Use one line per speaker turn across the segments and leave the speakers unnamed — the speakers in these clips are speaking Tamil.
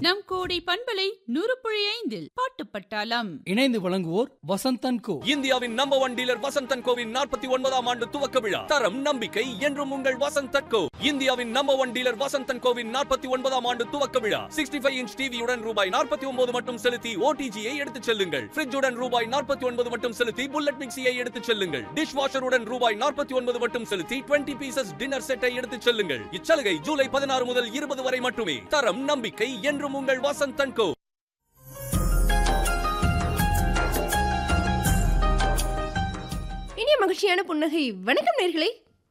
நம் கோடை பண்பலை நூறு புள்ளி ஐந்தில் பாட்டு பட்டாளம்
இணைந்து வழங்குவோர் வசந்தன் கோ
இந்தியாவின் நம்பர் ஒன் டீலர் வசந்தன் கோவின் நாற்பத்தி ஒன்பதாம் ஆண்டு துவக்க விழா தரம் நம்பிக்கை என்றும் உங்கள் வசந்தன் கோ இந்தியாவின் நம்பர் ஒன் டீலர் வசந்தன் கோவின் நாற்பத்தி ஒன்பதாம் ஆண்டு துவக்க விழா சிக்ஸ்டி ஃபைவ் இன்ச் டிவியுடன் ரூபாய் நாற்பத்தி ஒன்பது மட்டும் செலுத்தி ஓடிஜியை எடுத்துச் செல்லுங்கள் ஃபிரிட்ஜுடன் ரூபாய் நாற்பத்தி ஒன்பது மட்டும் செலுத்தி புல்லட் மிக்சியை எடுத்துச் செல்லுங்கள் டிஷ் வாஷருடன் ரூபாய் நாற்பத்தி ஒன்பது மட்டும் செலுத்தி டுவெண்ட்டி பீசஸ் டின்னர் செட்டை எடுத்துச் செல்லுங்கள் இச்சலுகை ஜூலை பதினாறு முதல் இருபது வரை மட்டுமே தரம் நம்பிக்கை என்றும் உங்கள் வசந்தன் கோ
இனிய மகிழ்ச்சியான புன்னகை வணக்கம் நேர்களே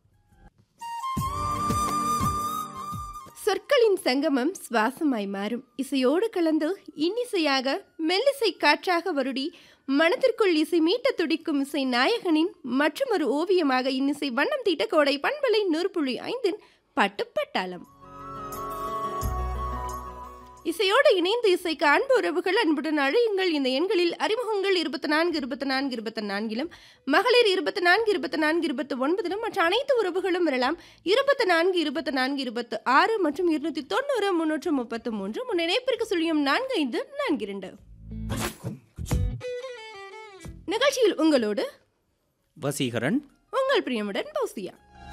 சொற்களின் சங்கமம் சுவாசமாய் மாறும் இசையோடு கலந்து இன்னிசையாக மெல்லிசை காற்றாக வருடி மனத்திற்குள் இசை மீட்ட துடிக்கும் இசை நாயகனின் மற்றொரு ஓவியமாக இன்னிசை வண்ணம் தீட்ட கோடை பண்பலை நூறு புள்ளி ஐந்தின் பட்டுப்பட்டாளம் இசையோடு இணைந்து இசைக்கு அன்பு உறவுகள் அன்புடன் அழையுங்கள் இந்த எண்களில் அறிமுகங்கள் இருபத்தி நான்கு இருபத்தி நான்கு இருபத்தி நான்கிலும் மகளிர் இருபத்தி நான்கு இருபத்தி நான்கு இருபத்தி ஒன்பதிலும் மற்ற அனைத்து உறவுகளும் வரலாம் இருபத்தி நான்கு இருபத்தி நான்கு இருபத்தி ஆறு மற்றும் இருநூத்தி தொண்ணூறு முன்னூற்று முப்பத்து மூன்று முன்னிணைப்பிற்கு சொல்லியும் நான்கு ஐந்து நான்கு இரண்டு நிகழ்ச்சியில் உங்களோடு
வசீகரன்
உங்கள் பிரியமுடன் பௌசியா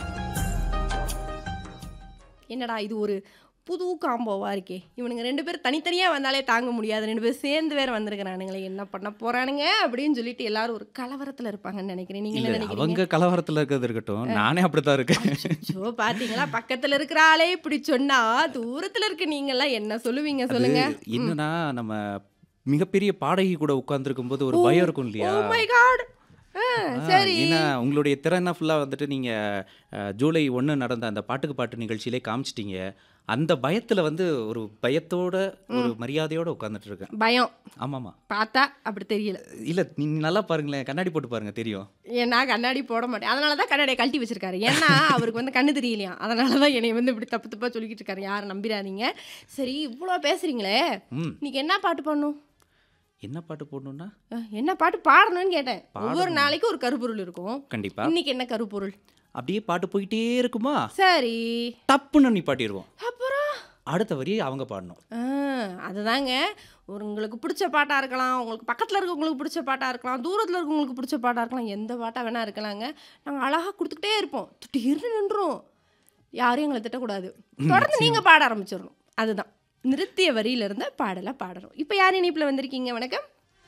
என்னடா இது ஒரு புது காம்போவா இருக்கே இவனுங்க ரெண்டு பேரும் தனித்தனியாக வந்தாலே தாங்க முடியாது ரெண்டு பேரும் சேர்ந்து வேற வந்திருக்கிறானுங்களே என்ன பண்ண போறானுங்க அப்படின்னு சொல்லிட்டு எல்லாரும் ஒரு கலவரத்தில் இருப்பாங்கன்னு நினைக்கிறேன் நீங்க என்ன
இல்ல
நினைக்கிறீங்க
அவங்க கலவரத்துல இருக்கிறது இருக்கட்டும் நானே அப்படித்தான் இருக்கேன்
ஐயோ பாத்தீங்களா பக்கத்துல இருக்கிற ஆளே இப்படி சொன்னா தூரத்துல இருக்க நீங்க எல்லாம் என்ன சொல்லுவீங்க
அது
சொல்லுங்க
என்னன்னா நம்ம மிகப்பெரிய பாடகி கூட உட்கார்ந்துருக்கும் போது ஒரு பயம் இருக்கும் இல்லையா
ஓ மை காட்
ஆ,
சரி
ஏன்னா உங்களுடைய திறனை ஃபுல்லா வந்துட்டு நீங்க அஹ், ஜூலை ஒன்று நடந்த அந்த பாட்டுக்கு பாட்டு நிகழ்ச்சியிலே காமிச்சிட்டீங்க அந்த பயத்துல வந்து ஒரு பயத்தோட ஒரு மரியாதையோட உட்கார்ந்துட்டு இருக்கேன்
பயம்
ஆமாமா
பார்த்தா அப்படி தெரியல
இல்ல நீங்க நல்லா பாருங்களேன் கண்ணாடி போட்டு பாருங்க தெரியும்
ஏன் நான் கண்ணாடி போட மாட்டேன் அதனால தான் கண்ணாடியை கழட்டி வச்சிருக்காரு ஏன்னா அவருக்கு வந்து கண்ணு தெரியலையா அதனால தான் என்னை வந்து இப்படி தப்பு தப்பாக சொல்லிக்கிட்டு இருக்காரு யாரும் நம்பிடாதீங்க சரி இவ்வளோ பேசுறீங்களே
ம்
இன்னைக்கு என்ன பாட்டு பாடணும்
என்ன பாட்டு போடணும்னா
அஹ், என்ன பாட்டு பாடணும்னு கேட்டேன் ஒவ்வொரு நாளைக்கும் ஒரு கருப்பொருள் இருக்கும்
கண்டிப்பா
இன்னைக்கு என்ன கருப்பொருள்
அப்படியே பாட்டு போயிட்டே இருக்குமா
சரி
டப்புன்னு நிப்பாட்டிடுவோம்
அப்புறம்
அடுத்த வரி அவங்க பாடணும்
ஆ, அதுதாங்க ஒரு உங்களுக்கு பிடிச்ச பாட்டாக இருக்கலாம் உங்களுக்கு பக்கத்தில் இருக்கவங்களுக்கு பிடிச்ச பாட்டாக இருக்கலாம் தூரத்தில் இருக்கவங்களுக்கு பிடிச்ச பாட்டாக இருக்கலாம் எந்த பாட்டாக வேணால் இருக்கலாங்க நாங்கள் அழகாக கொடுத்துக்கிட்டே இருப்போம் திடீர்னு நின்றும் யாரையும் எங்களை திட்டக்கூடாது தொடர்ந்து நீங்கள் பாட ஆரம்பிச்சிடணும் அதுதான் நிறுத்திய வரியிலிருந்து பாடலை பாடணும் இப்போ யார் இணைப்பில் வந்திருக்கீங்க வணக்கம்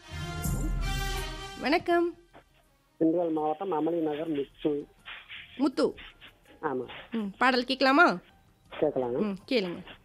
வணக்கம்
திண்டுக்கல் மாவட்டம் அமளி நகர் முத்து
முத்து
ஆமாம்
ம் பாடல் கேட்கலாமா
கேட்கலாங்க
ம் கேளுங்க